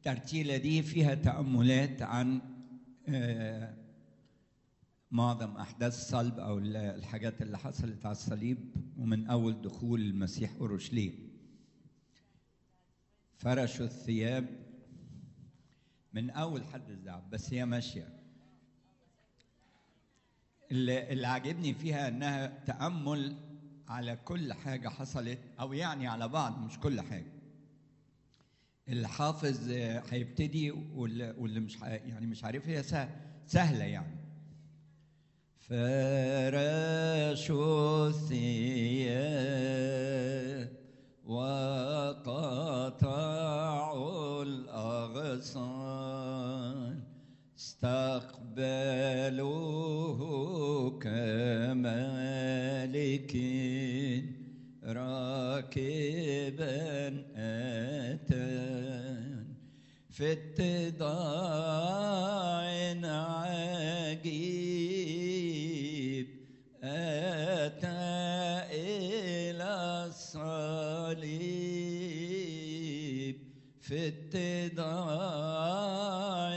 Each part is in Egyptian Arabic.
الترتيلة دي فيها تأملات عن آه، معظم أحداث الصلب أو ال- الحاجات اللي حصلت على الصليب ومن أول دخول المسيح أورشليم فرشوا الثياب من أول حد الزعب بس هي ماشية اللي, اللي عاجبني فيها انها تامل على كل حاجه حصلت او يعني على بعض مش كل حاجه الحافظ آه، هيبتدي واللي, واللي مش ح- يعني مش عارف هي سه- سهله يعني فرشوا الثياب وقطعوا الأغصان استقبلوه كملك راكبا أتان في اتضاع عجيب أتى إلى الصليب في اتضاع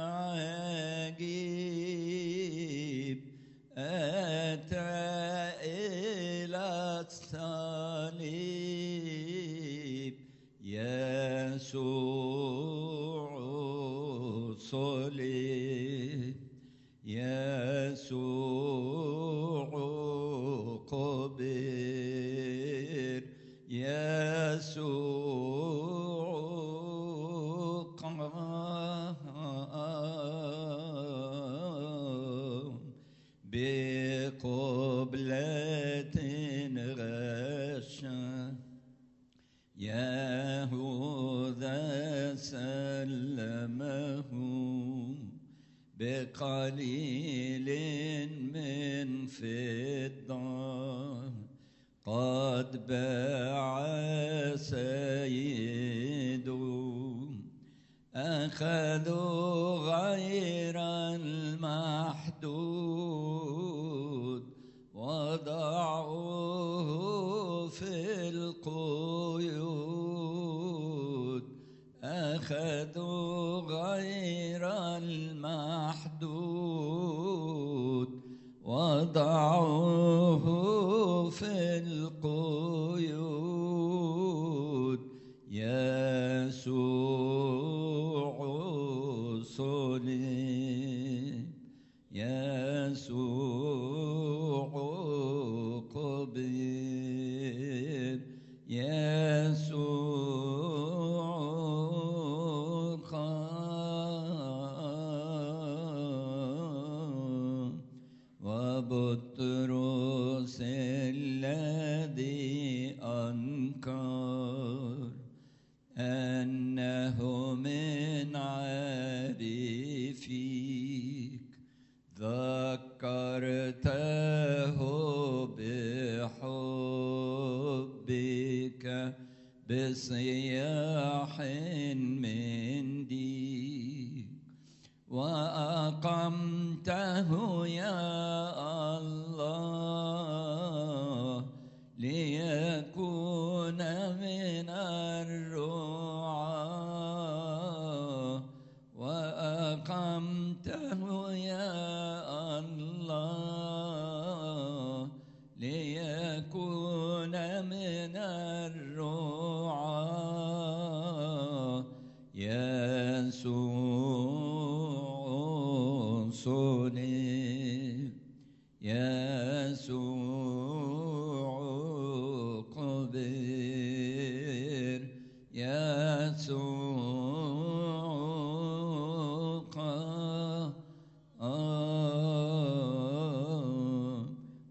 عجيب أتى إلى الصليب يسوع صليب يسوع قبر يسوع قام بقبلة غشا يهوذا سلمه بقليل من فضة قد باع سيده أخذوا غير المحدود وضعوه في القيود أخذوا غير المحدود وضعوه في القيود يسوع صليب يسوع قبر يسوع قام وبطرس الذي أنكر أنه من عارفيك ذكرته بحبك بصياح من ديك وأقمته يا الله ليكون من الرعاة وأقمته يا الله ليكون من الرعاة يسوع صليب يسوع قبر يسوع قام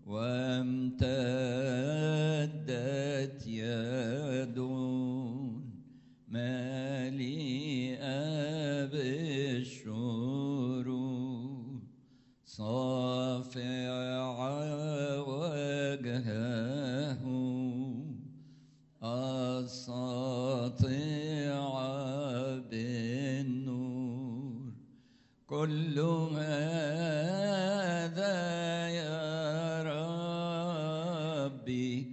وامتدت يد مليئة بالشرور صافع وجهه الساطع بالنور كل هذا يا ربي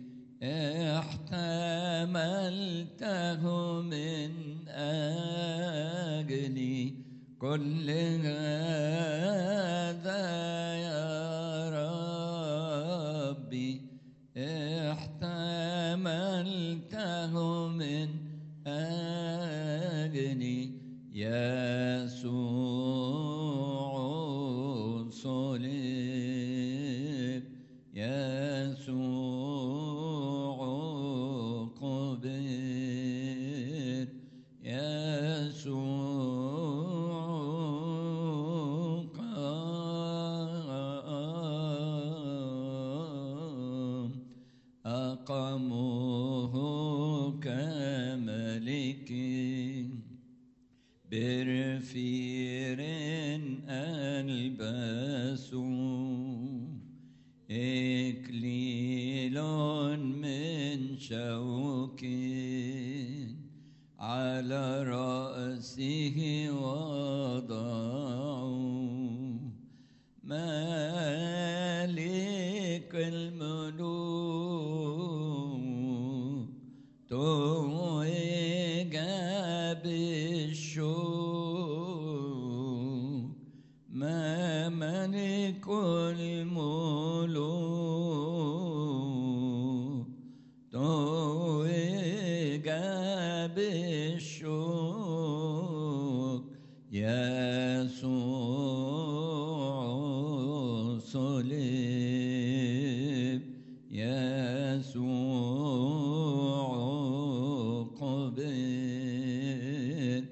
احتملته من كل هذا يا ربي احتملته من أجلي يسوع صلب يسوع قبر يسوع قام أقاموه كملك برفير ألبسوا إكليل من شوك على رأسه وضعوا مالك الملوك توج بالشوك ما ملك الملوك توج بالشوك يسوع صلب يسوع قبر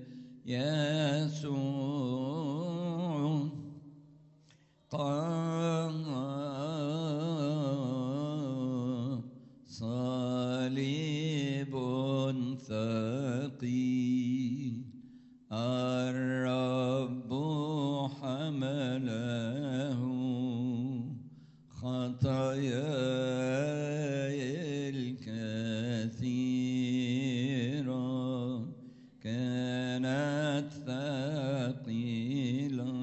يسوع قام صليب ثقيل الرب حمله خطاياي الكثيرة كانت ثقيلة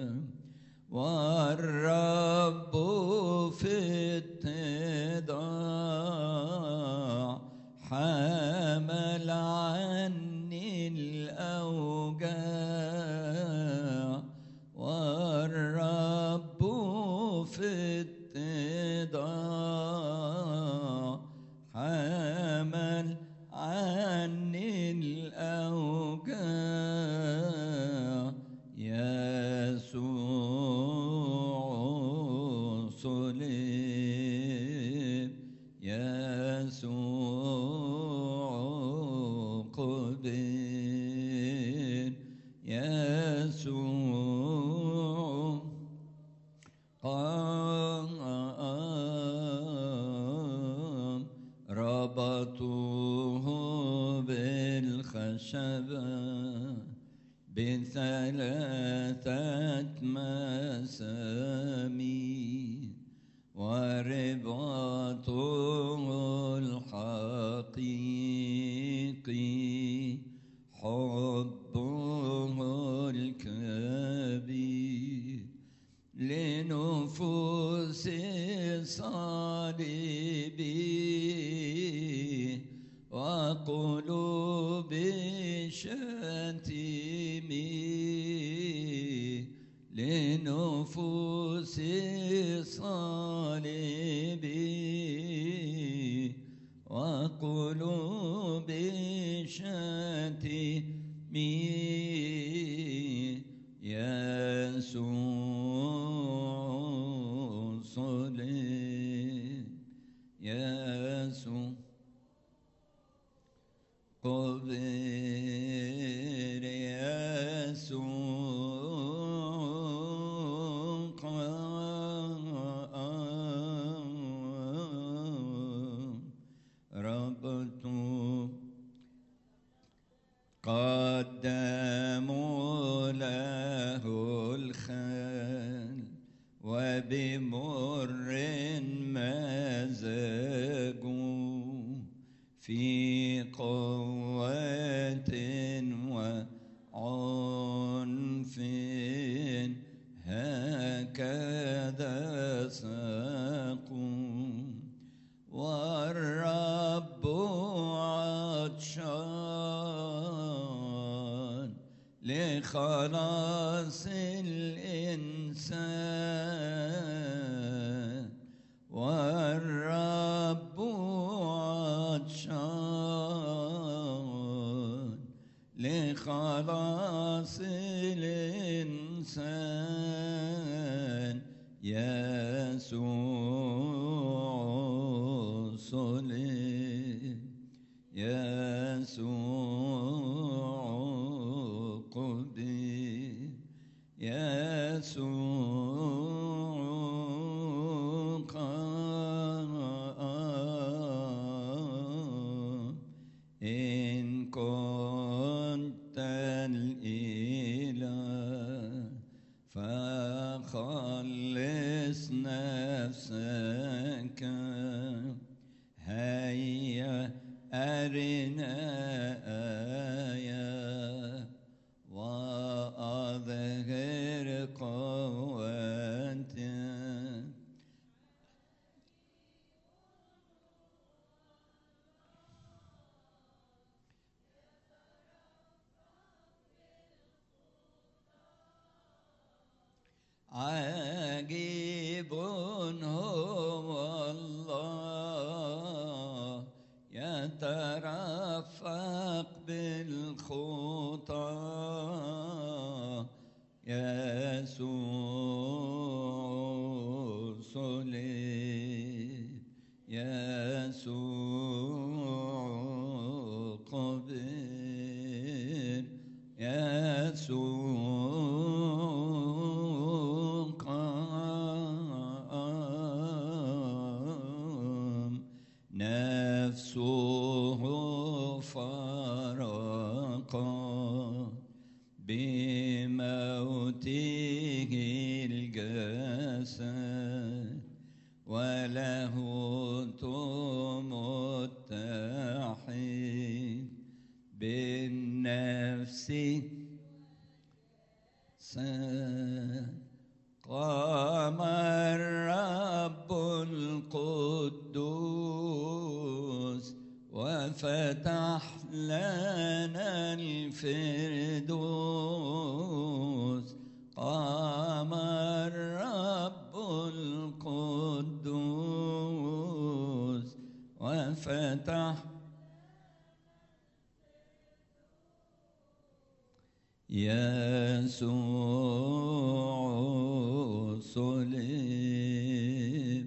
والرب في اتضاع حمل عني الأوجاع والرب في اتضاع حمل عني الأوجاع يسوع صلب يسوع قبر يسوع قام ربطوه بالخشبة بثلاثة مسامير ورباطه الحقيقي حبه الكبير لنفوس صالبي وقلوب شاتمي لنفوس صالبي وقلوب شاتمي يسوع صلب يسوع قبر يسوع قام ربطوا قدموا له الخل وبمر مزجوا في قوة وعنف هكذا ساقوا والرب عطشان لخلاص الإنسان والرب عطشان لخلاص الإنسان يسوع صلب يسوع قدير يسوع قام إن كنت الإله فخلص نفسك هيا أرنا آية وأظهر قوتك عجيب هو الله يترفق بالخطى يسوع صلب يسوع قبر يسوع قام نفسه فرقا بموته الجسد وله متحد بالنفس قام الرب القدوس وفتح لنا الفردوس قام الرب القدوس وفتح يسوع صلب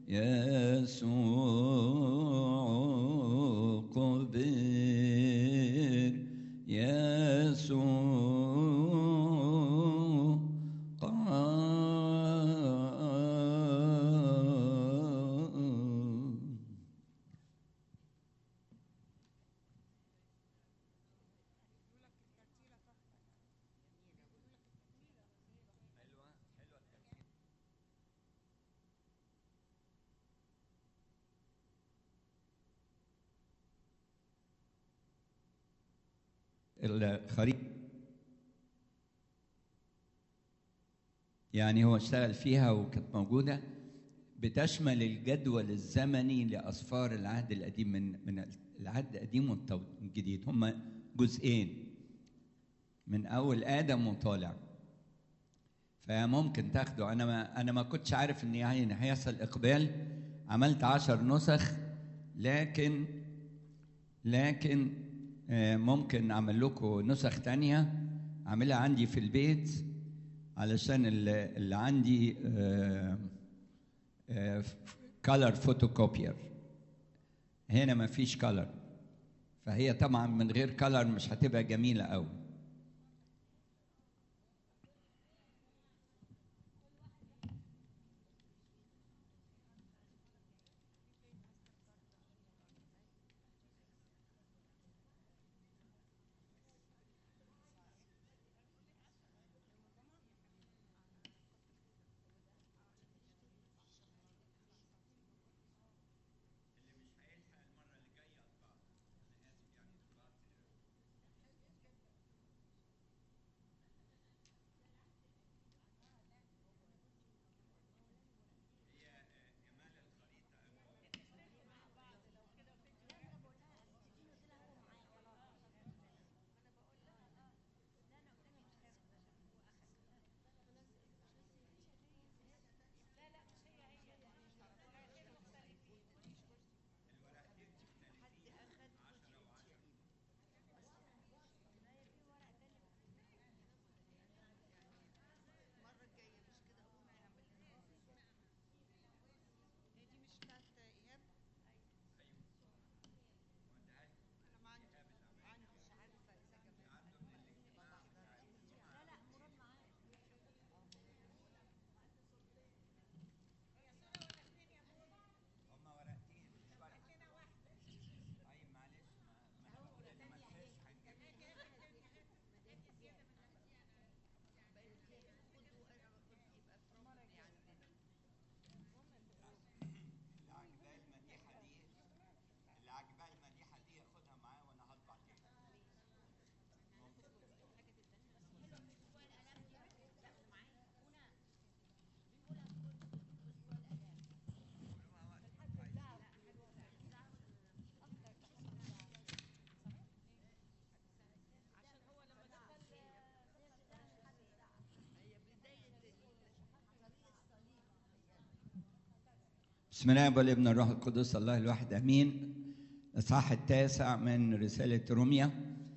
يسوع قبر يسوع قام الخريف يعني هو اشتغل فيها وكانت موجودة بتشمل الجدول الزمني لأسفار العهد القديم من من العهد القديم والجديد هم جزئين من أول آدم وطالع فممكن تاخده أنا ما أنا ما كنتش عارف إن يعني هيحصل إقبال عملت عشر نسخ لكن لكن آه، ممكن اعمل لكم نسخ تانية اعملها عندي في البيت علشان اللي اللي عندي كالر فوتوكوبير هنا ما فيش كالر فهي طبعا من غير كالر مش هتبقى جميلة قوي بسم الله والابن الروح القدس الله الواحد امين الاصحاح التاسع من رساله روميا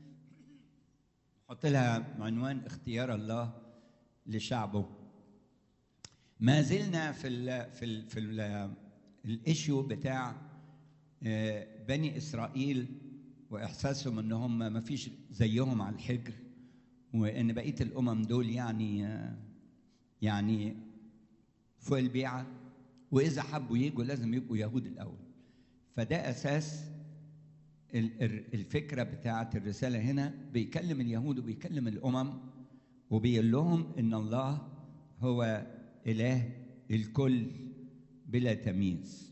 حط لها عنوان اختيار الله لشعبه ما زلنا في ال في ال في ال الايشيو بتاع آه، بني اسرائيل واحساسهم ان هم ما فيش زيهم على الحجر وان بقيه الامم دول يعني آه، يعني فوق البيعه واذا حبوا يجوا لازم يبقوا يهود الاول فده اساس ال- ال- الفكره بتاعه الرساله هنا بيكلم اليهود وبيكلم الامم وبيقول لهم ان الله هو اله الكل بلا تمييز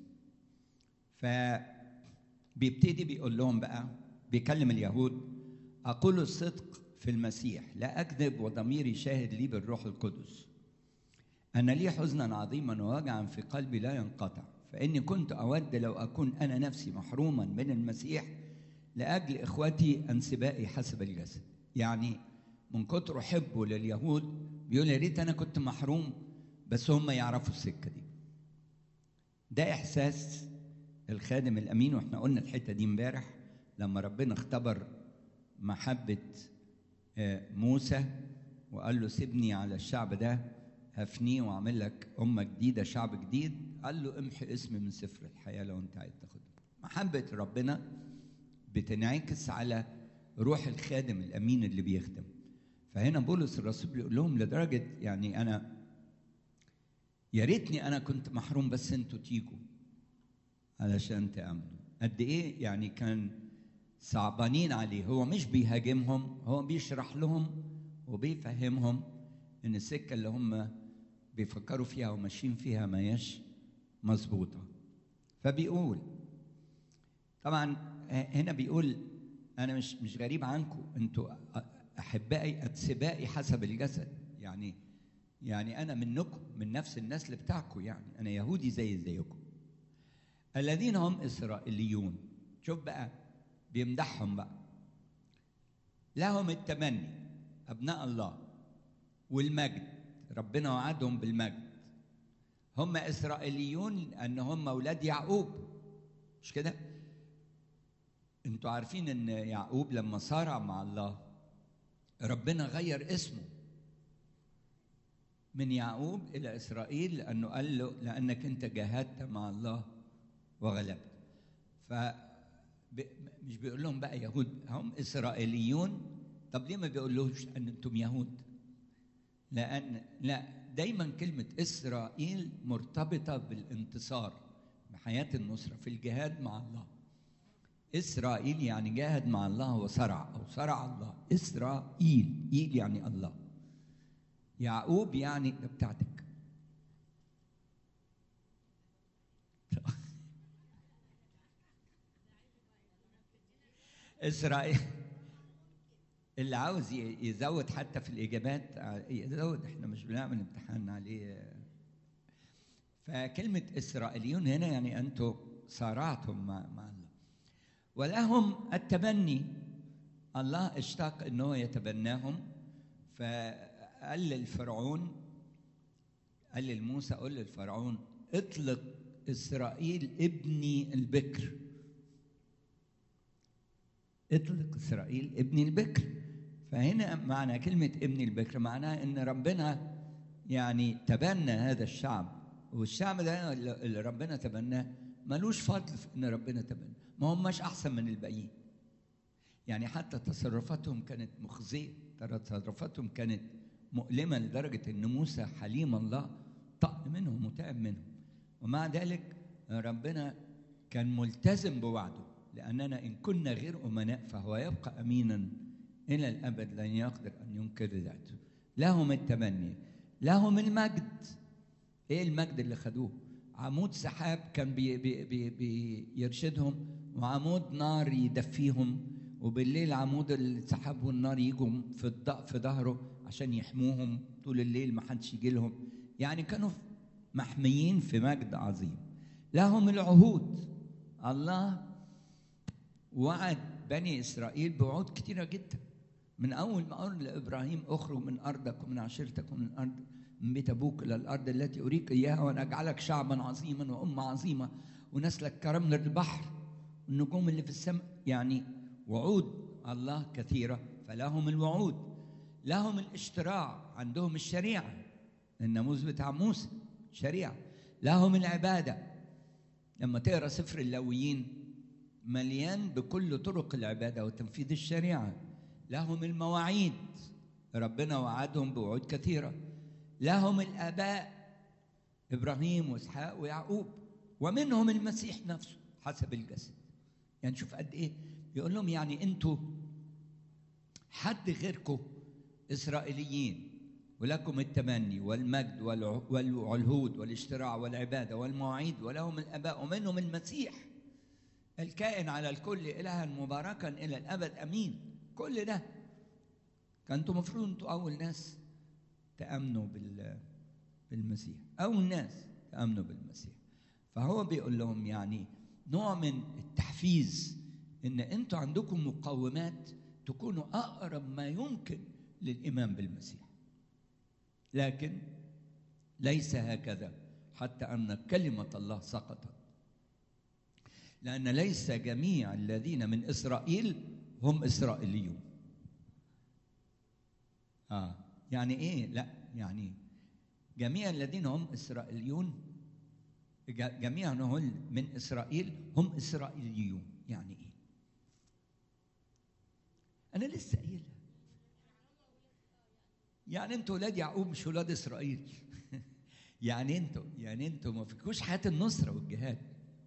فبيبتدي بيقول لهم بقى بيكلم اليهود اقول الصدق في المسيح لا اكذب وضميري شاهد لي بالروح القدس أنا لي حزنا عظيما ووجعا في قلبي لا ينقطع فإني كنت أود لو أكون أنا نفسي محروما من المسيح لأجل إخوتي أنسبائي حسب الجسد يعني من كتر حبه لليهود بيقول يا ريت أنا كنت محروم بس هم يعرفوا السكة دي ده إحساس الخادم الأمين وإحنا قلنا الحتة دي امبارح لما ربنا اختبر محبة آه، موسى وقال له سيبني على الشعب ده هفنيه واعمل لك امه جديده شعب جديد قال له امحي اسمي من سفر الحياه لو انت عايز تاخده محبه ربنا بتنعكس على روح الخادم الامين اللي بيخدم فهنا بولس الرسول بيقول لهم لدرجه يعني انا يا ريتني انا كنت محروم بس انتوا تيجوا علشان تامنوا قد ايه يعني كان صعبانين عليه هو مش بيهاجمهم هو بيشرح لهم وبيفهمهم ان السكه اللي هم بيفكروا فيها وماشيين فيها ما هياش مظبوطه فبيقول طبعا هنا بيقول انا مش مش غريب عنكم انتوا احبائي اتسبائي حسب الجسد يعني يعني انا منكم من نفس النسل بتاعكم يعني انا يهودي زي زيكم الذين هم اسرائيليون شوف بقى بيمدحهم بقى لهم التمني ابناء الله والمجد ربنا وعدهم بالمجد هم اسرائيليون لان هم اولاد يعقوب مش كده انتوا عارفين ان يعقوب لما صارع مع الله ربنا غير اسمه من يعقوب الى اسرائيل لانه قال له لانك انت جاهدت مع الله وغلبت ف ب- مش بيقول لهم بقى يهود هم اسرائيليون طب ليه ما بيقولوش ان انتم يهود لان لا دايما كلمه اسرائيل مرتبطه بالانتصار بحياه النصره في الجهاد مع الله اسرائيل يعني جاهد مع الله وصرع او صرع الله اسرائيل ايل يعني الله يعقوب يعني ده بتاعتك اسرائيل اللي عاوز ي- يزود حتى في الاجابات ع- يزود احنا مش بنعمل امتحان عليه فكلمه اسرائيليون هنا يعني انتم صارعتم مع, مع الله ولهم التبني الله اشتاق ان هو يتبناهم فقال للفرعون قال لموسى قل للفرعون اطلق اسرائيل ابني البكر اطلق اسرائيل ابن البكر فهنا معنى كلمه ابن البكر معناها ان ربنا يعني تبنى هذا الشعب والشعب ده اللي ربنا تبناه ملوش فضل في ان ربنا تبنى ما هماش احسن من الباقيين يعني حتى تصرفاتهم كانت مخزيه ترى تصرفاتهم كانت مؤلمه لدرجه ان موسى حليم الله طق منهم وتعب منهم ومع ذلك ربنا كان ملتزم بوعده لأننا إن كنا غير أمناء فهو يبقى أمينا إلى الأبد لن يقدر أن ينكر ذاته لهم التمني لهم المجد إيه المجد اللي خدوه عمود سحاب كان بي بي بي بيرشدهم وعمود نار يدفيهم وبالليل عمود السحاب والنار يجوا في الض- في ظهره عشان يحموهم طول الليل ما حدش يجي لهم يعني كانوا محميين في مجد عظيم لهم العهود الله وعد بني اسرائيل بوعود كتيره جدا من اول ما قال لابراهيم اخرج من ارضك ومن عشيرتك ومن ارض من بيت ابوك الى الارض التي اريك اياها وانا اجعلك شعبا عظيما وامه عظيمه ونسلك كرمل البحر النجوم اللي في السماء يعني وعود الله كثيره فلهم الوعود لهم الاشتراع عندهم الشريعه الناموس بتاع موسى شريعه لهم العباده لما تقرا سفر اللاويين مليان بكل طرق العباده وتنفيذ الشريعه لهم المواعيد ربنا وعدهم بوعود كثيره لهم الاباء ابراهيم واسحاق ويعقوب ومنهم المسيح نفسه حسب الجسد يعني شوف قد ايه يقول لهم يعني انتوا حد غيركم اسرائيليين ولكم التمني والمجد والعهود والاشتراع والعباده والمواعيد ولهم الاباء ومنهم المسيح الكائن على الكل الها مباركا الى الابد امين كل ده كنتوا المفروض انتوا اول ناس تامنوا بال بالمسيح اول ناس تامنوا بالمسيح فهو بيقول لهم يعني نوع من التحفيز ان انتوا عندكم مقومات تكونوا اقرب ما يمكن للايمان بالمسيح لكن ليس هكذا حتى ان كلمه الله سقطت لان ليس جميع الذين من اسرائيل هم اسرائيليون اه يعني ايه لا يعني جميع الذين هم اسرائيليون جميع هم من اسرائيل هم اسرائيليون يعني ايه انا لسه قايلها يعني انتوا ولاد يعقوب مش ولاد اسرائيل يعني انتوا يعني انتوا ما فيكوش حياه النصره والجهاد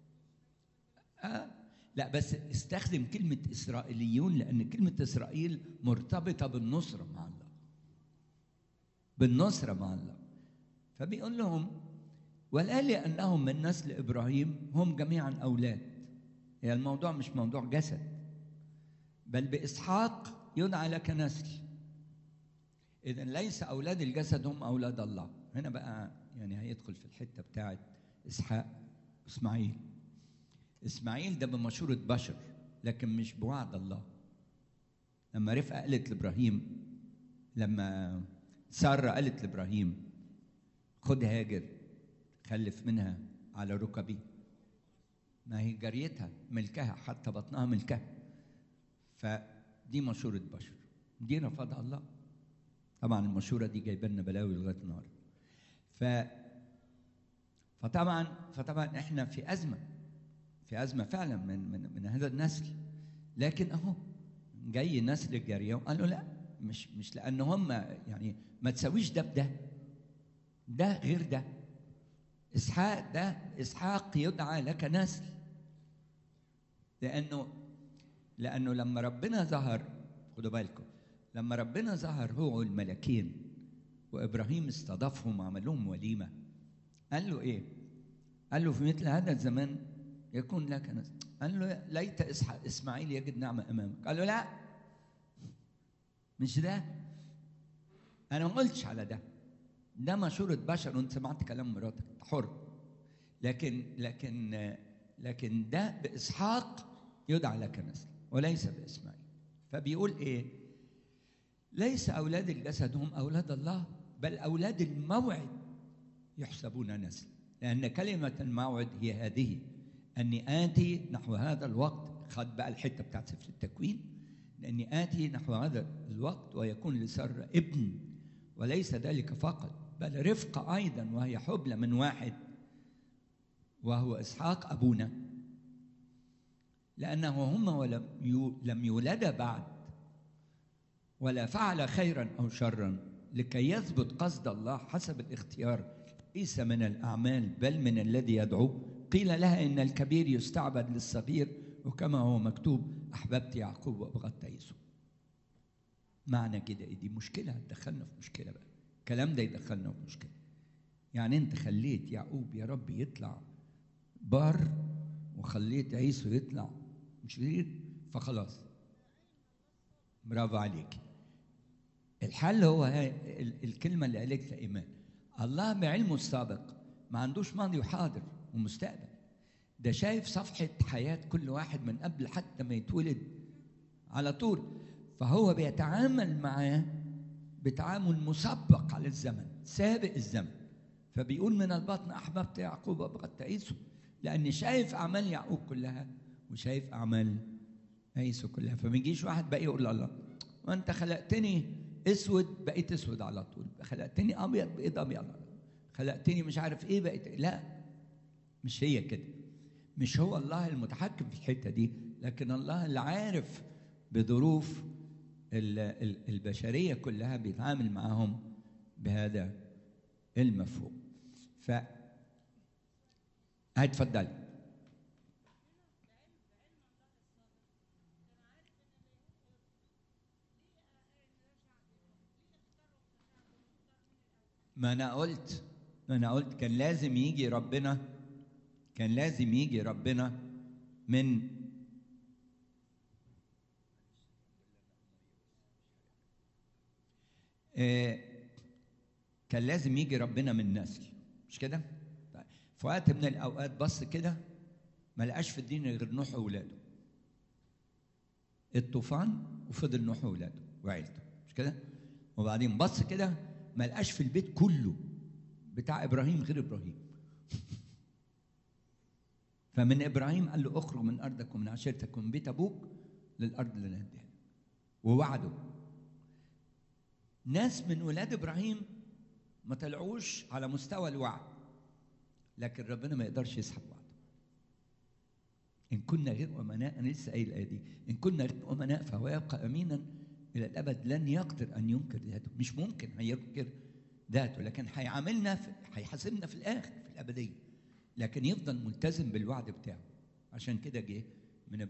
آه لا بس استخدم كلمه اسرائيليون لان كلمه اسرائيل مرتبطه بالنصره مع الله بالنصره مع الله فبيقول لهم ولا لانهم من نسل ابراهيم هم جميعا اولاد هي الموضوع مش موضوع جسد بل باسحاق يدعى لك نسل اذا ليس اولاد الجسد هم اولاد الله هنا بقى يعني هيدخل في الحته بتاعت اسحاق اسماعيل اسماعيل ده بمشوره بشر لكن مش بوعد الله لما رفقه قالت لابراهيم لما ساره قالت لابراهيم خد هاجر خلف منها على ركبي ما هي جريتها ملكها حتى بطنها ملكها فدي مشورة بشر دي رفضها الله طبعا المشورة دي جايبه لنا بلاوي لغاية النهاردة ف فطبعا فطبعا احنا في أزمة في أزمة فعلا من من من هذا النسل لكن أهو جاي نسل الجارية وقالوا لا مش مش لأن هم يعني ما تساويش ده بده ده غير ده اسحاق ده اسحاق يدعى لك نسل لانه لانه لما ربنا ظهر خدوا بالكم لما ربنا ظهر هو الملكين وابراهيم استضافهم وعمل لهم وليمه قال له ايه؟ قال له في مثل هذا الزمان يكون لك نسل قال له ليت اسماعيل يجد نعمه امامك قال له لا مش ده انا ما قلتش على ده ده مشورة بشر وانت سمعت كلام مراتك انت حر لكن لكن لكن ده باسحاق يدعى لك نسل وليس باسماعيل فبيقول ايه ليس اولاد الجسد هم اولاد الله بل اولاد الموعد يحسبون نسل لان كلمه الموعد هي هذه اني اتي نحو هذا الوقت خد بقى الحته بتاعت سفر التكوين لاني اتي نحو هذا الوقت ويكون لسر ابن وليس ذلك فقط بل رفقة أيضا وهي حبلى من واحد وهو إسحاق أبونا لأنه هم ولم لم يولد بعد ولا فعل خيرا أو شرا لكي يثبت قصد الله حسب الاختيار ليس من الأعمال بل من الذي يدعو قيل لها إن الكبير يستعبد للصغير وكما هو مكتوب أحببت يعقوب وأبغضت يسوع معنى كده دي مشكلة هتدخلنا في مشكلة بقى الكلام ده يدخلنا في مشكله يعني انت خليت يعقوب يا رب يطلع بار وخليت عيسو يطلع شرير فخلاص برافو عليك الحل هو الكلمه اللي قالتها ايمان الله بعلمه السابق ما عندوش ماضي وحاضر ومستقبل ده شايف صفحه حياه كل واحد من قبل حتى ما يتولد على طول فهو بيتعامل معاه بتعامل مسبق على الزمن سابق الزمن فبيقول من البطن احببت يعقوب وابغضت عيسو لاني شايف اعمال يعقوب كلها وشايف اعمال عيسو كلها فما يجيش واحد بقى يقول الله وانت خلقتني اسود بقيت اسود على طول خلقتني ابيض بقيت ابيض خلقتني مش عارف ايه بقيت لا مش هي كده مش هو الله المتحكم في الحته دي لكن الله اللي عارف بظروف البشريه كلها بيتعامل معاهم بهذا المفهوم ف هتفضلي ما انا قلت ما انا قلت كان لازم يجي ربنا كان لازم يجي ربنا من آه كان لازم يجي ربنا من نسل مش كده؟ طيب. في وقت من الاوقات بص كده ما لقاش في الدين غير نوح واولاده الطوفان وفضل نوح واولاده وعيلته مش كده؟ وبعدين بص كده ما لقاش في البيت كله بتاع ابراهيم غير ابراهيم فمن ابراهيم قال له اخرج من ارضك ومن عشيرتك ومن بيت ابوك للارض اللي انا هديها ووعده ناس من ولاد ابراهيم ما طلعوش على مستوى الوعد لكن ربنا ما يقدرش يسحب وعده ان كنا غير امناء انا لسه قايل الايه دي ان كنا غير امناء فهو يبقى امينا الى الابد لن يقدر ان ينكر ذاته مش ممكن هينكر ذاته لكن هيعاملنا هيحاسبنا في الاخر في الابديه لكن يفضل ملتزم بالوعد بتاعه عشان كده جه من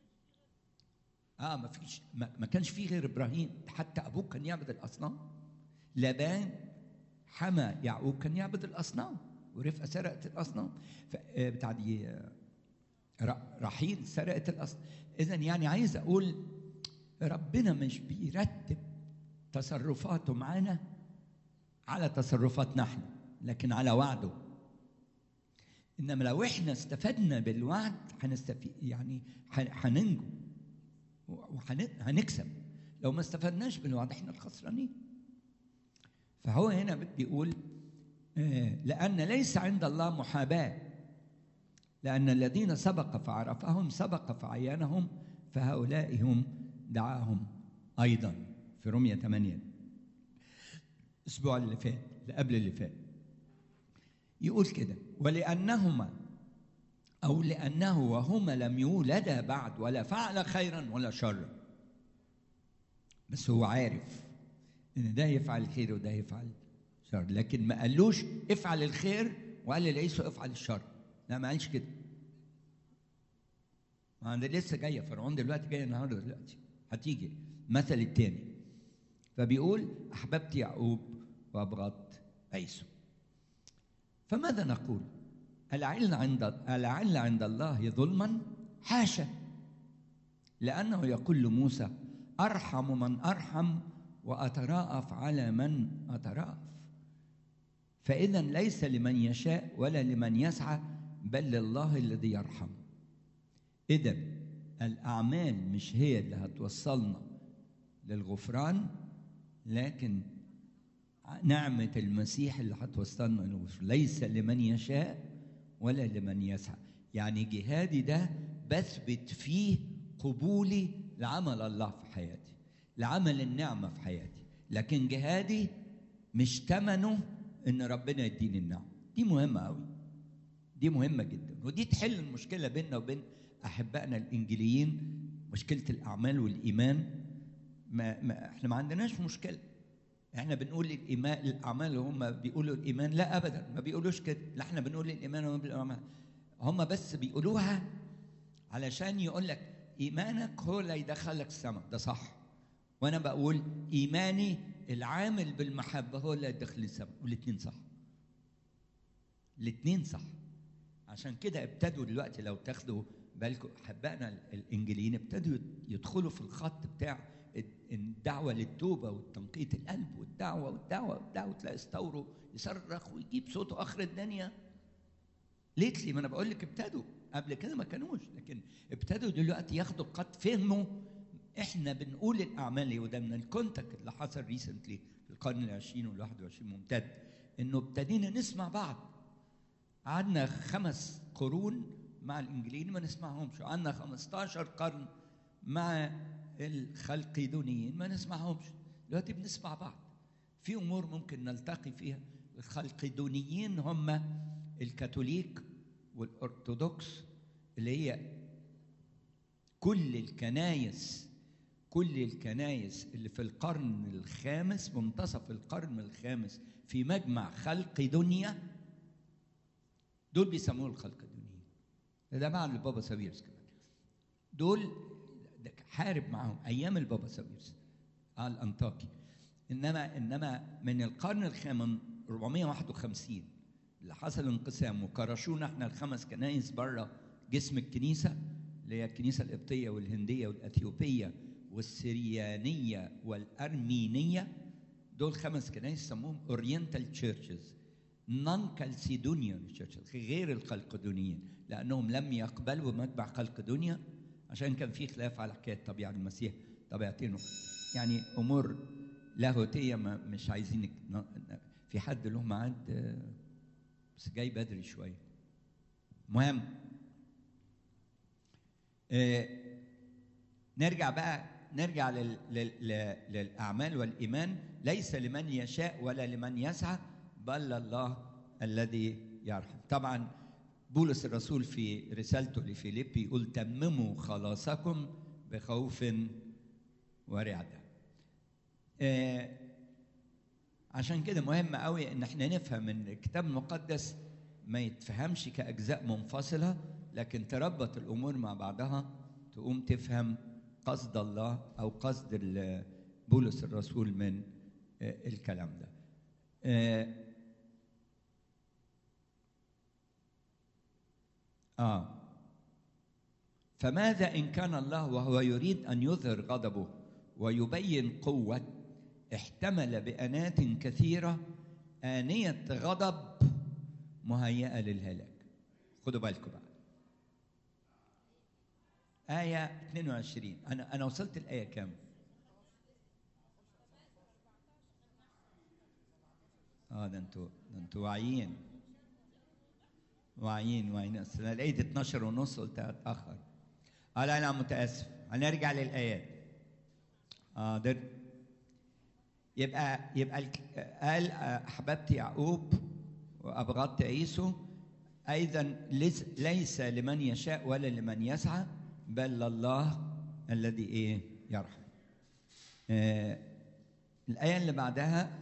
اه ما فيش ما, ما كانش فيه غير ابراهيم حتى ابوه كان يعبد الاصنام لابان حمى يعقوب كان يعبد الاصنام ورفقه سرقت الاصنام بتاع دي رحيل سرقت الاصنام اذا يعني عايز اقول ربنا مش بيرتب تصرفاته معانا على تصرفاتنا احنا لكن على وعده انما لو احنا استفدنا بالوعد هنستفيد يعني هننجو وهنكسب لو ما استفدناش بالوعد احنا الخسرانين فهو هنا بيقول لأن ليس عند الله محاباة لأن الذين سبق فعرفهم سبق فعينهم فهؤلاء هم دعاهم أيضا في رمية 8 الأسبوع اللي فات اللي قبل اللي فات يقول كده ولأنهما أو لأنه وهما لم يولدا بعد ولا فعل خيرا ولا شرا بس هو عارف إن ده يفعل خير وده يفعل شر لكن ما قالوش افعل الخير وقال لعيسو افعل الشر لا ما قالش كده ما ده لسه جايه فرعون دلوقتي جايه النهارده دلوقتي هتيجي مثل التاني فبيقول احببت يعقوب وابغضت عيسو فماذا نقول؟ ألعل عند ألعل عند الله ظلما؟ حاشا لأنه يقول لموسى أرحم من أرحم وأتراءف على من أتراءف فإذا ليس لمن يشاء ولا لمن يسعى بل لله الذي يرحم إذا الأعمال مش هي اللي هتوصلنا للغفران لكن نعمة المسيح اللي هتوصلنا للغفران ليس لمن يشاء ولا لمن يسعى يعني جهادي ده بثبت فيه قبولي لعمل الله في حياتي لعمل النعمة في حياتي لكن جهادي مش ثمنه ان ربنا يديني النعمة دي مهمة قوي دي مهمة جدا ودي تحل المشكلة بيننا وبين أحبائنا الإنجيليين مشكلة الأعمال والإيمان ما, ما احنا ما عندناش مشكلة احنا بنقول الايمان الاعمال هم بيقولوا الايمان لا ابدا ما بيقولوش كده لا احنا بنقول الايمان وهم بالاعمال هم بس بيقولوها علشان يقول لك ايمانك هو اللي يدخلك السماء ده صح وانا بقول ايماني العامل بالمحبه هو اللي يدخل السماء والاثنين صح الاثنين صح عشان كده ابتدوا دلوقتي لو تاخدوا بالكم احبائنا الانجليين ابتدوا يدخلوا في الخط بتاع الدعوة للتوبة وتنقية القلب والدعوة والدعوة والدعوة تلاقي استوروا يصرخ ويجيب صوته آخر الدنيا ليتلي ما أنا بقول لك ابتدوا قبل كده ما كانوش لكن ابتدوا دلوقتي ياخدوا الخط فهموا احنا بنقول الأعمال وده من الكونتاكت اللي حصل ريسنتلي القرن العشرين والواحد وعشرين ممتد انه ابتدينا نسمع بعض قعدنا خمس قرون مع الانجليين ما نسمعهمش قعدنا 15 قرن مع الخلقيدونيين ما نسمعهمش دلوقتي بنسمع بعض في امور ممكن نلتقي فيها الخلقيدونيين هم الكاثوليك والارثوذكس اللي هي كل الكنايس كل الكنايس اللي في القرن الخامس منتصف القرن الخامس في مجمع خلق دنيا دول بيسموه الخلق الدنيا ده مع البابا ساويرس كمان دول حارب معاهم ايام البابا ساويرس على الانطاكي انما انما من القرن الخامس 451 اللي حصل انقسام وكرشونا احنا الخمس كنايس بره جسم الكنيسه اللي هي الكنيسه القبطيه والهنديه والاثيوبيه والسريانيه والارمينيه دول خمس كنايس سموهم اورينتال تشيرشز نون كالسيدونيان تشيرشز غير القلقدونيين لانهم لم يقبلوا متبع قلقدونيا عشان كان في خلاف على حكايه طبيعه المسيح طبيعتين يعني امور لاهوتيه ما مش عايزين في حد له ميعاد بس جاي بدري شويه مهم آه نرجع بقى نرجع لل لل للاعمال والايمان ليس لمن يشاء ولا لمن يسعى بل الله الذي يرحم طبعا بولس الرسول في رسالته لفيليبي يقول تمموا خلاصكم بخوف ورعده آه عشان كده مهم قوي ان احنا نفهم ان الكتاب المقدس ما يتفهمش كاجزاء منفصله لكن تربط الامور مع بعضها تقوم تفهم قصد الله او قصد بولس الرسول من الكلام ده اه فماذا ان كان الله وهو يريد ان يظهر غضبه ويبين قوه احتمل بانات كثيره انيه غضب مهيئه للهلاك خدوا بالكم بقى آية 22 أنا أنا وصلت الآية كام؟ آه ده أنتوا ده أنتوا واعيين واعيين واعيين أصل أنا لقيت 12 ونص قلت أتأخر آه لا أنا متأسف هنرجع للآيات آه ده يبقى يبقى قال أحببت يعقوب وأبغضت عيسو أيضا ليس لمن يشاء ولا لمن يسعى بل الله الذي ايه يرحم آه الايه اللي بعدها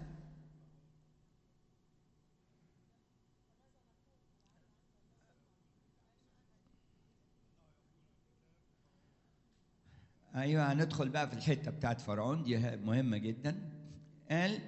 ايوه هندخل بقى في الحته بتاعت فرعون دي مهمه جدا قال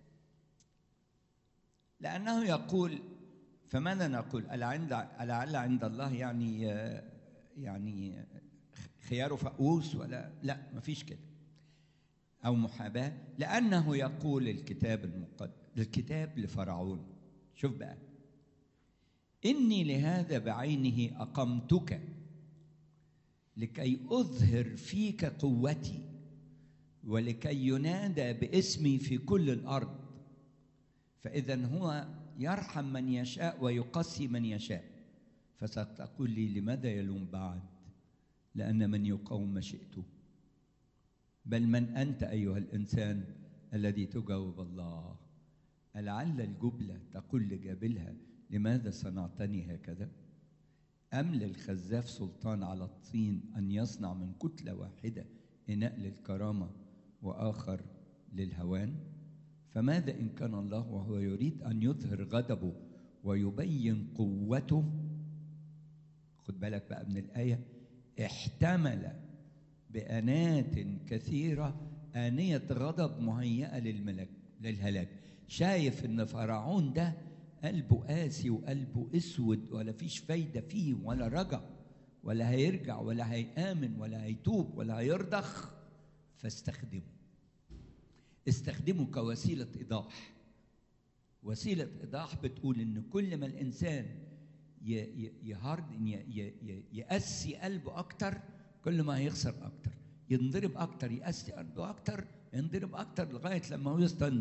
لانه يقول فماذا نقول ألعند ألعل عند الله يعني يعني خيار فؤوس ولا لا ما فيش كده أو محاباة لأنه يقول الكتاب المقدس الكتاب لفرعون شوف بقى إني لهذا بعينه أقمتك لكي أظهر فيك قوتي ولكي ينادى باسمي في كل الأرض فإذا هو يرحم من يشاء ويقسي من يشاء فستقول لي لماذا يلوم بعد لأن من يقاوم مشيئته بل من أنت أيها الإنسان الذي تجاوب الله لعل الجبلة تقول لجابلها لماذا صنعتني هكذا أم للخزاف سلطان على الطين أن يصنع من كتلة واحدة إناء للكرامة وآخر للهوان فماذا إن كان الله وهو يريد أن يظهر غضبه ويبين قوته خد بالك بقى من الآية احتمل بأنات كثيرة آنية غضب مهيئة للملك للهلاك شايف إن فرعون ده قلبه قاسي وقلبه اسود ولا فيش فايدة فيه ولا رجع ولا هيرجع ولا هيآمن ولا هيتوب ولا هيرضخ فاستخدمه استخدمه كوسيلة إيضاح وسيلة إيضاح بتقول إن كل ما الإنسان يهارد يقسي قلبه أكتر كل ما هيخسر أكتر ينضرب أكتر يقسي قلبه أكتر ينضرب أكتر لغاية لما هو يستنى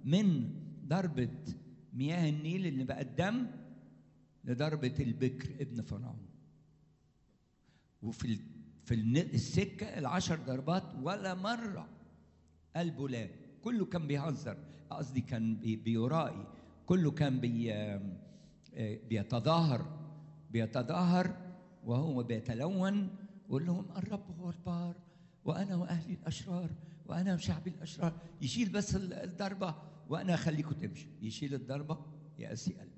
من ضربة مياه النيل اللي بقت دم لضربة البكر ابن فرعون وفي ال... في السكة العشر ضربات ولا مرة قلبه لا كله كان بيهزر قصدي كان بي... بيرائي كله كان بي... بيتظاهر بيتظاهر وهو بيتلون ويقول لهم الرب هو البار وانا واهلي الاشرار وانا وشعبي الاشرار يشيل بس الضربه وانا اخليكم تمشوا يشيل الضربه يأسي قلبه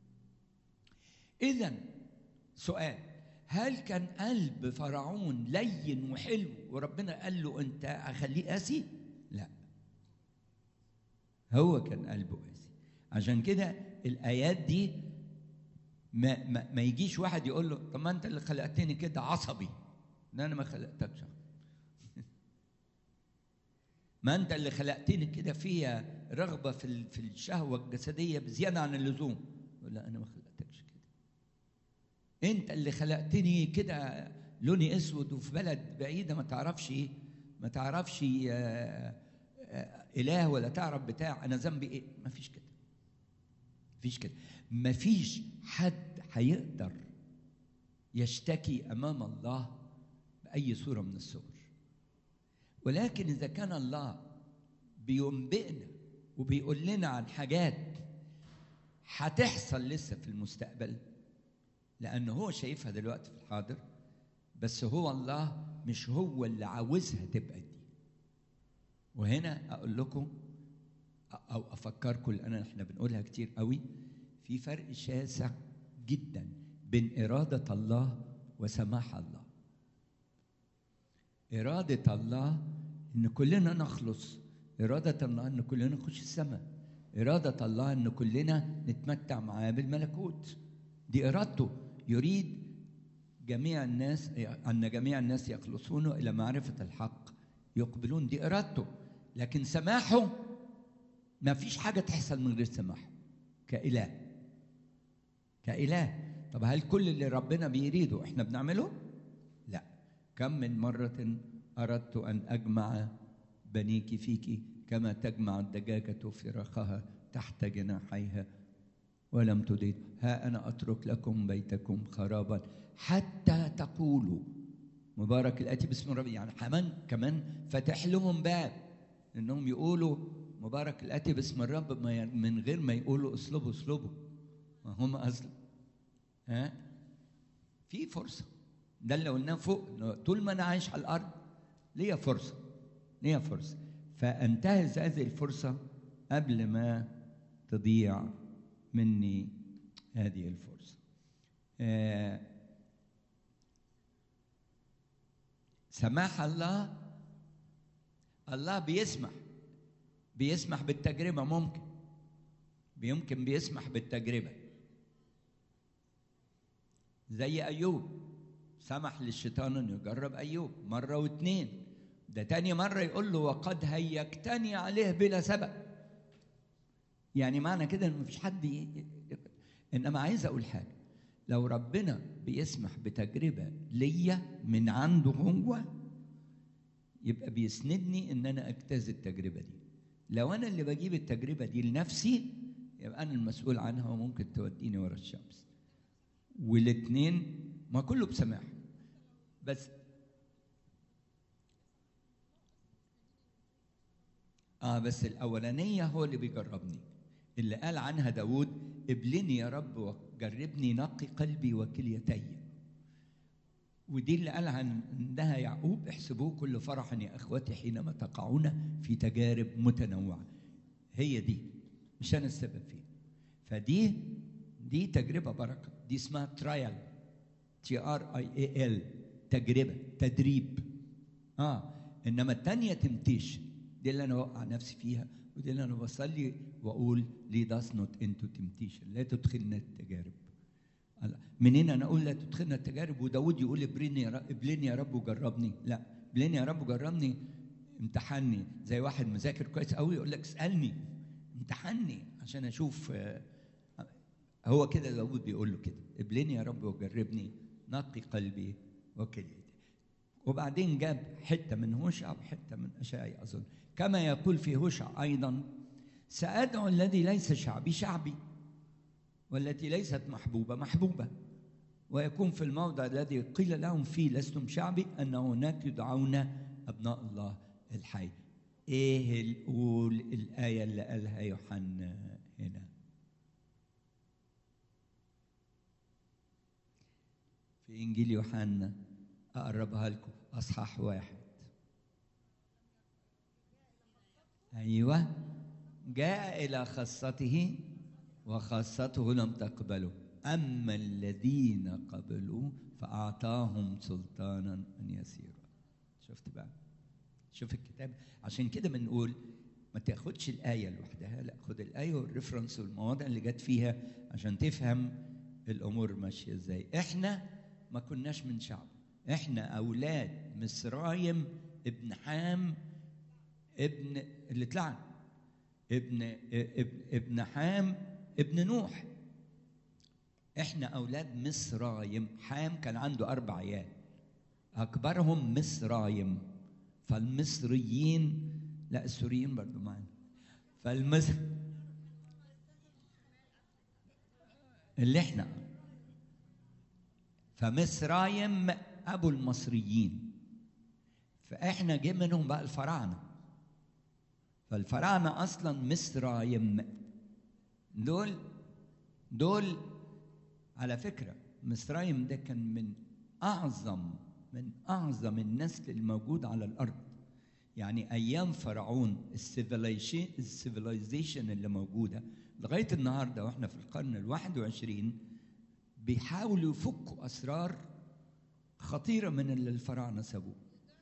اذا سؤال هل كان قلب فرعون لين وحلو وربنا قال له انت اخليه قاسي لا هو كان قلبه قاسي عشان كده الايات دي ما, ما, ما يجيش واحد يقول له طب ما انت اللي خلقتني كده عصبي ده انا ما خلقتكش ما انت اللي خلقتني كده فيها رغبه في في الشهوه الجسديه بزياده عن اللزوم يقول لا انا ما خلقتكش كده انت اللي خلقتني كده لوني اسود وفي بلد بعيده ما تعرفش ايه ما تعرفش اله ولا تعرف بتاع انا ذنبي ايه ما فيش كده مفيش كده مفيش حد هيقدر يشتكي امام الله باي صوره من الصور ولكن اذا كان الله بينبئنا وبيقول لنا عن حاجات هتحصل لسه في المستقبل لانه هو شايفها دلوقتي في الحاضر بس هو الله مش هو اللي عاوزها تبقى دي وهنا اقول لكم او افكركم لان احنا بنقولها كتير قوي في فرق شاسع جدا بين اراده الله وسماح الله اراده الله ان كلنا نخلص اراده الله ان كلنا نخش السماء اراده الله ان كلنا نتمتع معاه بالملكوت دي ارادته يريد جميع الناس ان جميع الناس يخلصون الى معرفه الحق يقبلون دي ارادته لكن سماحه ما فيش حاجة تحصل من غير سماحه كإله كإله طب هل كل اللي ربنا بيريده احنا بنعمله؟ لا كم من مرة أردت أن أجمع بنيك فيك كما تجمع الدجاجة فراخها تحت جناحيها ولم تريد ها أنا أترك لكم بيتكم خرابا حتى تقولوا مبارك الآتي باسم ربي يعني كمان كمان فتح لهم باب إنهم يقولوا مبارك الاتي باسم الرب من غير ما يقولوا اسلبوا اسلبوا ما هم اصلا ها في فرصه ده اللي قلناه فوق طول ما انا عايش على الارض ليا فرصه ليا فرصه فانتهز هذه الفرصه قبل ما تضيع مني هذه الفرصه آه سماح الله الله بيسمح بيسمح بالتجربة ممكن يمكن بيسمح بالتجربة زي أيوب سمح للشيطان أنه يجرب أيوب مرة واتنين ده تاني مرة يقول له وقد هيجتني عليه بلا سبب يعني معنى كده ان مفيش حد ي... انما عايز اقول حاجه لو ربنا بيسمح بتجربه ليا من عنده هو يبقى بيسندني ان انا اجتاز التجربه دي لو انا اللي بجيب التجربه دي لنفسي يبقى انا المسؤول عنها وممكن توديني ورا الشمس والاثنين ما كله بسماح بس اه بس الاولانيه هو اللي بيجربني اللي قال عنها داود ابلني يا رب وجربني نقي قلبي وكليتي ودي اللي قال عنها يعقوب احسبوه كل فرح يا اخوتي حينما تقعون في تجارب متنوعه هي دي مش انا السبب فيها فدي دي تجربه بركه دي اسمها ترايل تي ار اي اي ال تجربه تدريب اه انما الثانيه تمتيشن دي اللي انا اوقع نفسي فيها ودي اللي انا بصلي واقول لي داس نوت انتو تمتيشن لا تدخلنا التجارب منين انا اقول لا تدخلنا التجارب وداود يقول ابلني يا رب ابلني يا رب وجربني لا ابلني يا رب وجربني امتحني زي واحد مذاكر كويس قوي يقول لك اسالني امتحني عشان اشوف هو كده داود بيقول له كده ابلني يا رب وجربني نقي قلبي وكليتي وبعدين جاب حته من هوشع وحته من اشعيا اظن كما يقول في هوشع ايضا سأدعو الذي ليس شعبي شعبي والتي ليست محبوبة محبوبة ويكون في الموضع الذي قيل لهم فيه لستم شعبي أن هناك يدعون أبناء الله الحي إيه الأول الآية اللي قالها يوحنا هنا في إنجيل يوحنا أقربها لكم أصحاح واحد أيوه جاء إلى خاصته وخاصته لم تقبله أما الذين قبلوا فأعطاهم سلطانا أن يسيروا شفت بقى شوف الكتاب عشان كده بنقول ما تاخدش الآية لوحدها لا خد الآية والريفرنس والمواضع اللي جت فيها عشان تفهم الأمور ماشية إزاي إحنا ما كناش من شعب إحنا أولاد مصرايم ابن حام ابن اللي اتلعن ابن ابن ابن حام ابن نوح احنا اولاد مصرايم حام كان عنده اربع عيال اكبرهم مصرايم فالمصريين لا السوريين برضو معانا فالمصر اللي احنا فمصرايم ابو المصريين فاحنا جه منهم بقى الفراعنه فالفراعنه اصلا مصرايم دول دول على فكره مصرايم ده كان من اعظم من اعظم النسل الموجود على الارض يعني ايام فرعون السيفيلايزيشن اللي موجوده لغايه النهارده واحنا في القرن الواحد وعشرين بيحاولوا يفكوا اسرار خطيره من اللي الفراعنه سابوه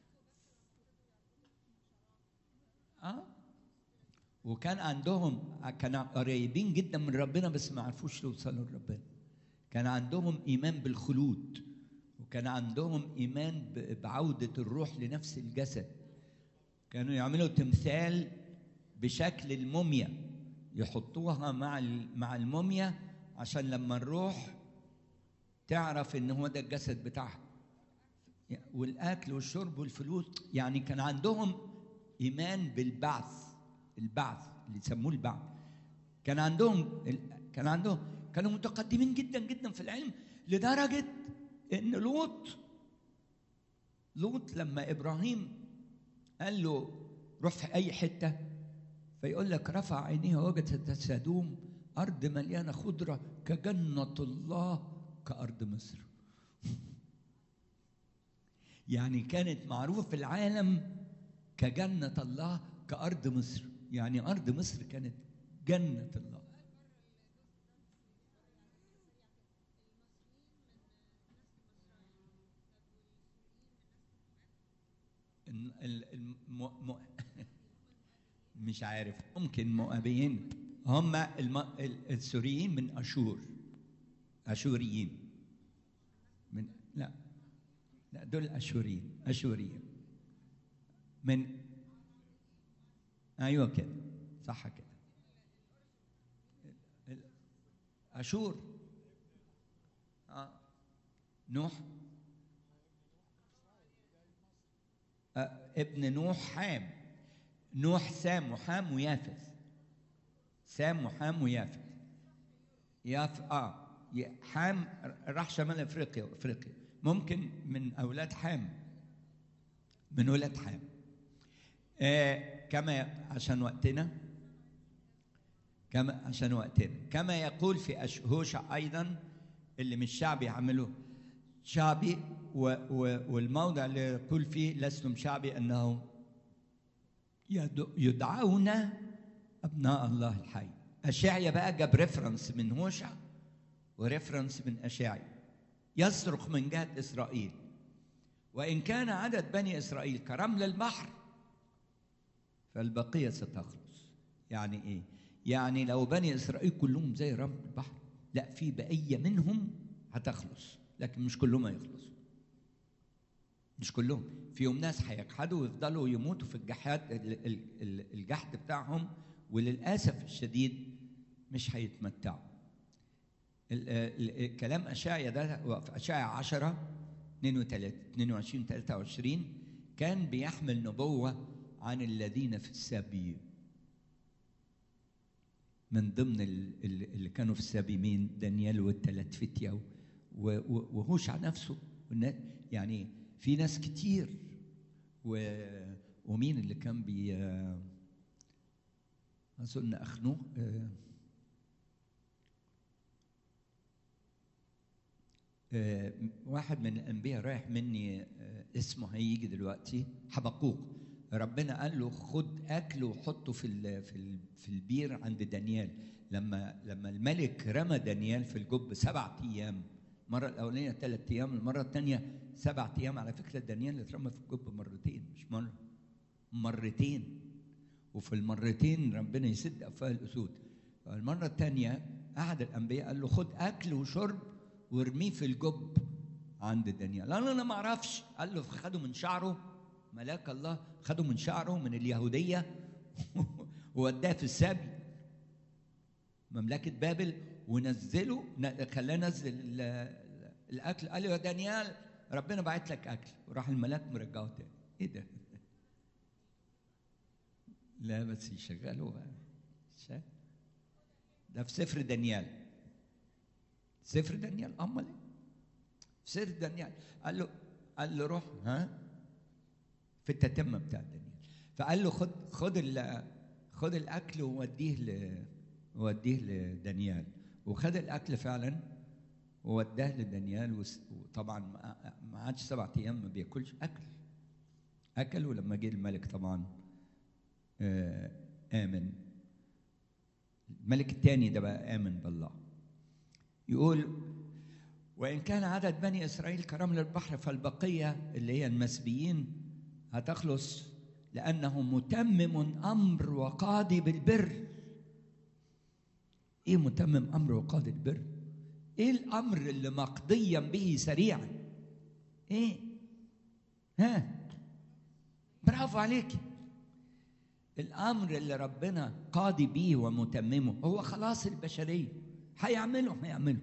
اه وكان عندهم كانوا قريبين جدا من ربنا بس ما عرفوش يوصلوا لربنا كان عندهم ايمان بالخلود وكان عندهم ايمان بعوده الروح لنفس الجسد كانوا يعملوا تمثال بشكل الموميا يحطوها مع مع الموميا عشان لما الروح تعرف ان هو ده الجسد بتاعها والاكل والشرب والفلوس يعني كان عندهم ايمان بالبعث البعث اللي يسموه البعث كان عندهم كان عندهم كانوا متقدمين جدا جدا في العلم لدرجه ان لوط لوط لما ابراهيم قال له روح في اي حته فيقول لك رفع عينيه وجدت سدوم ارض مليانه خضره كجنه الله كارض مصر يعني كانت معروفه في العالم كجنه الله كارض مصر يعني ارض مصر كانت جنه الله الم... مش عارف ممكن مؤابيين هم الم... السوريين من اشور اشوريين من لا لا دول اشوريين اشوريين من ايوه كده صح كده اشور آه. نوح ابن نوح حام نوح سام وحام ويافث سام وحام ويافث ياف اه حام راح شمال افريقيا افريقيا ممكن من اولاد حام من ولاد حام آه كما عشان وقتنا كما عشان وقتنا كما يقول في هوشع ايضا اللي مش شعبي يعملوه شعبي و و والموضع اللي يقول فيه لستم شعبي انهم يدعون ابناء الله الحي اشعيا بقى جاب ريفرنس من هوشع وريفرنس من اشعيا يصرخ من جهه اسرائيل وان كان عدد بني اسرائيل كرمل البحر فالبقيه ستخلص يعني ايه يعني لو بني اسرائيل كلهم زي رمل البحر لا في بقيه منهم هتخلص لكن مش كلهم هيخلصوا مش كلهم فيهم ناس هيجحدوا ويفضلوا يموتوا في الجحاد الجحد بتاعهم وللاسف الشديد مش هيتمتعوا كلام اشعيا ده في اشعيا 10 22 23 كان بيحمل نبوه عن الذين في السبي من ضمن ال- ال- اللي كانوا في السبي مين دانيال والثلاث فتية و- و- وهوشع نفسه والنا- يعني في ناس كتير و- ومين اللي كان بي أظن أخنوه آه، آه، واحد من الانبياء رايح مني آه، اسمه هيجي دلوقتي حبقوق ربنا قال له خد اكل وحطه في ال- في ال- في البير عند دانيال لما لما الملك رمى دانيال في الجب سبعة ايام المره الاولانيه ثلاث ايام المره الثانيه سبعة ايام على فكره دانيال اترمى في الجب مرتين مش مره مرتين وفي المرتين ربنا يسد افواه الاسود المره الثانيه احد الانبياء قال له خد اكل وشرب وارميه في الجب عند دانيال قال له انا ما اعرفش قال له خده من شعره ملاك الله خده من شعره من اليهوديه ووداه في السبي مملكه بابل ونزله ن- خلاه نزل ال- ال- الاكل قال له يا دانيال ربنا بعت لك اكل وراح الملاك مرجعه تاني ايه ده لا بس يشغلوا بقى شا- ده في سفر دانيال سفر دانيال امال ايه في سفر دانيال قال له قال له روح ها في التتمه بتاع دانيال فقال له خد خد ال- خد الاكل ووديه ل وديه لدانيال وخد الاكل فعلا ووداه لدانيال وس- وطبعا ما- ما عادش سبعة ايام ما بياكلش اكل اكل ولما جه الملك طبعا آه، آمن الملك الثاني ده بقى آمن بالله يقول وإن كان عدد بني إسرائيل كرمل البحر فالبقية اللي هي المسبيين هتخلص لأنه متمم أمر وقاضي بالبر إيه متمم أمر وقاضي البر؟ إيه الأمر اللي مقضيا به سريعا؟ إيه؟ ها؟ برافو عليكي الامر اللي ربنا قاضي بيه ومتممه هو خلاص البشريه هيعمله هيعمله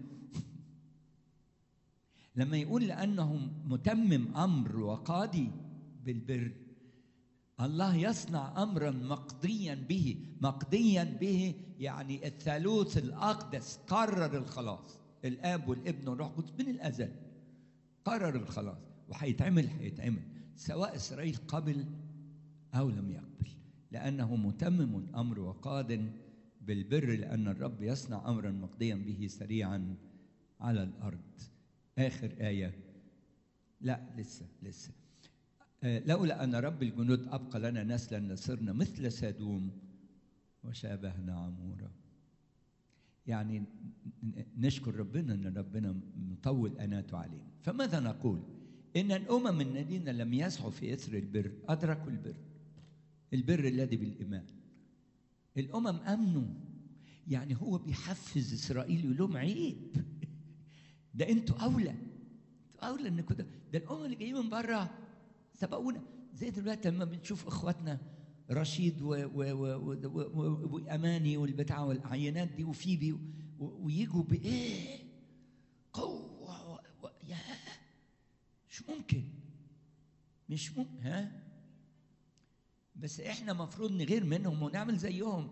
لما يقول لانه متمم امر وقاضي بالبر الله يصنع امرا مقضيا به مقضيا به يعني الثالوث الاقدس قرر الخلاص الاب والابن والروح القدس من الازل قرر الخلاص وهيتعمل هيتعمل سواء اسرائيل قبل او لم يقبل لانه متمم امر وقاد بالبر لان الرب يصنع امرا مقضيا به سريعا على الارض اخر ايه لا لسه لسه آه، لولا ان رب الجنود ابقى لنا نسلا لصرنا مثل سادوم وشابهنا عمورا يعني ن- ن- نشكر ربنا ان ربنا مطول اناته علينا فماذا نقول ان الامم الذين لم يسعوا في اثر البر ادركوا البر البر الذي بالايمان الامم امنوا يعني هو بيحفز اسرائيل يقول لهم عيب ده انتوا اولى انتوا اولى انكم ده ده الامم اللي جايين من بره سبقونا زي دلوقتي لما بنشوف اخواتنا رشيد و- و- و- و- و- و- واماني والبتاع والعينات دي وفيبي و- ويجوا بايه قوه و- و- يا مش ممكن مش ممكن ها بس احنا مفروض نغير منهم ونعمل زيهم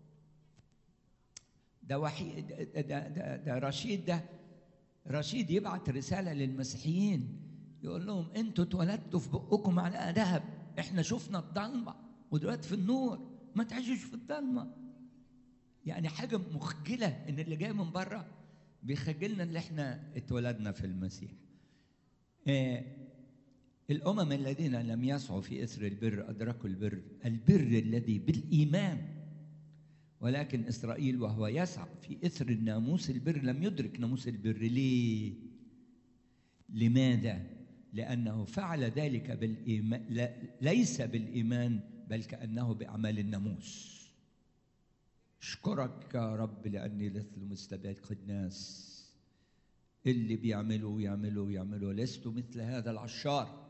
ده وحيد ده, ده, ده, ده رشيد ده رشيد يبعت رسالة للمسيحيين يقول لهم انتوا اتولدتوا في بقكم على ذهب احنا شفنا الضلمة ودلوقتي في النور ما تعيشوش في الضلمة يعني حاجة مخجلة ان اللي جاي من بره بيخجلنا اللي احنا اتولدنا في المسيح آه الأمم الذين لم يسعوا في إثر البر أدركوا البر البر الذي بالإيمان ولكن إسرائيل وهو يسعى في إثر الناموس البر لم يدرك ناموس البر ليه؟ لماذا؟ لأنه فعل ذلك بالإيمان لا ليس بالإيمان بل كأنه بأعمال الناموس اشكرك يا رب لأني لست مستبق الناس اللي بيعملوا ويعملوا ويعملوا لست مثل هذا العشار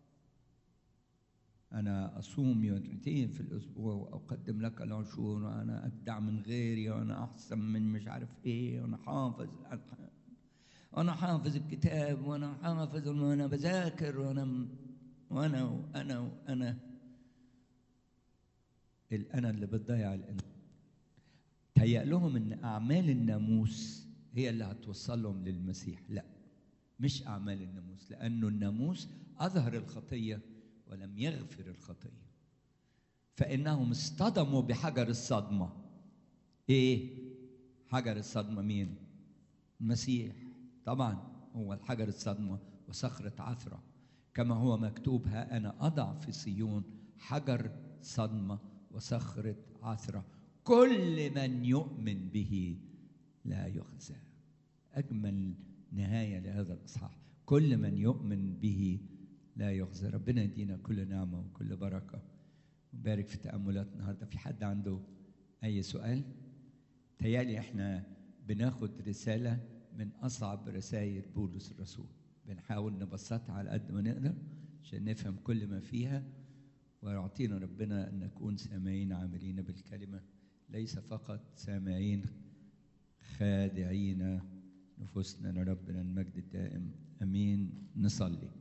أنا أصوم يومين في الأسبوع وأقدم لك العشور وأنا أبدع من غيري وأنا أحسن من مش عارف إيه وأنا حافظ وأنا حافظ الكتاب وأنا حافظ وأنا بذاكر وأنا وأنا وأنا وأنا الأنا اللي بتضيع الإنسان تهيأ لهم ان اعمال الناموس هي اللي هتوصلهم للمسيح لا مش اعمال الناموس لانه الناموس اظهر الخطيه ولم يغفر الخطيه فانهم اصطدموا بحجر الصدمه ايه حجر الصدمه مين المسيح طبعا هو الحجر الصدمه وصخره عثره كما هو مكتوب ها انا اضع في صيون حجر صدمه وصخره عثره كل من يؤمن به لا يخزى اجمل نهايه لهذا الاصحاح كل من يؤمن به لا يخزى ربنا يدينا كل نعمه وكل بركه وبارك في تاملات النهارده في حد عنده اي سؤال تيالي احنا بناخد رساله من اصعب رسائل بولس الرسول بنحاول نبسطها على قد ما نقدر عشان نفهم كل ما فيها ويعطينا ربنا ان نكون سامعين عاملين بالكلمه ليس فقط سامعين خادعين نفوسنا لربنا المجد الدائم امين نصلي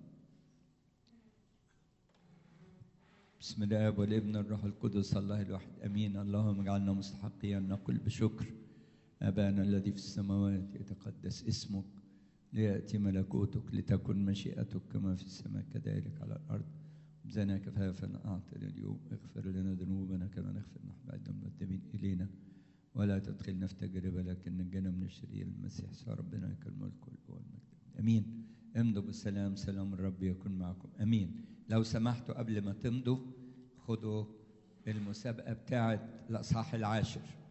بسم الله والابن الروح القدس الله الواحد امين اللهم اجعلنا مستحقين نقول بشكر ابانا الذي في السماوات يتقدس اسمك لياتي ملكوتك لتكن مشيئتك كما في السماء كذلك على الارض زنا كفافا اعطنا اليوم اغفر لنا ذنوبنا كما نغفر نحن ايضا المقدمين الينا ولا تدخلنا في تجربه لكن نجنا من الشرير المسيح سوى ربنا لك الملك والقوه والمجد امين امضوا بالسلام سلام الرب يكون معكم امين لو سمحتوا قبل ما تمضوا خدوا المسابقه بتاعه الاصحاح العاشر